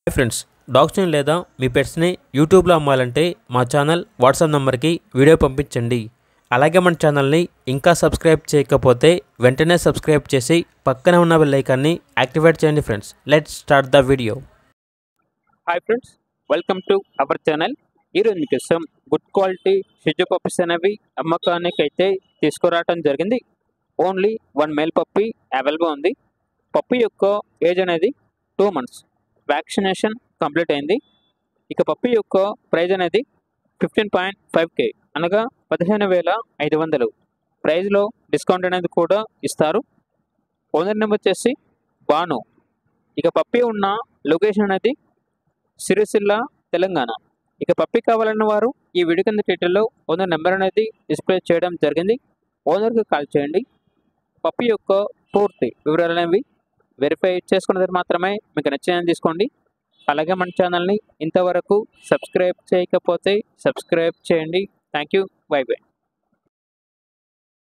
hi friends డాగ్స్ని లేదా మీ పెట్స్ని యూట్యూబ్లో అమ్మాలంటే మా ఛానల్ వాట్సాప్ నెంబర్కి వీడియో పంపించండి అలాగే మన ఛానల్ని ఇంకా సబ్స్క్రైబ్ చేయకపోతే వెంటనే సబ్స్క్రైబ్ చేసి పక్కనే ఉన్న బెల్ ఐకాన్ని యాక్టివేట్ చేయండి friends let's start the video hi friends welcome to our channel ఈరోజు మీకోసం గుడ్ క్వాలిటీ షిజు పప్పీస్ అనేవి అమ్మకానికి అయితే తీసుకురావడం జరిగింది only one male puppy available ఉంది పప్పీ యొక్క ఏజ్ అనేది టూ మంత్స్ వ్యాక్సినేషన్ కంప్లీట్ అయింది ఇక పప్పీ యొక్క ప్రైజ్ అనేది ఫిఫ్టీన్ పాయింట్ ఫైవ్ కే అనగా పదిహేను వేల ఐదు వందలు ప్రైజ్లో డిస్కౌంట్ అనేది కూడా ఇస్తారు ఓనర్ నెంబర్ వచ్చేసి బాను ఇక పప్పీ ఉన్న లొకేషన్ అనేది సిరిసిల్ల తెలంగాణ ఇక పప్పి కావాలన్న వారు ఈ వీడియో కింద టైటిల్లో ఓనర్ నెంబర్ అనేది డిస్ప్లే చేయడం జరిగింది ఓనర్కి కాల్ చేయండి పప్పి యొక్క పూర్తి వివరాలు అనేవి వెరిఫై చేసుకున్నది మాత్రమే మీకు నచ్చిందని తీసుకోండి అలాగే మన ఛానల్ని ఇంతవరకు సబ్స్క్రైబ్ చేయకపోతే సబ్స్క్రైబ్ చేయండి థ్యాంక్ యూ బై బై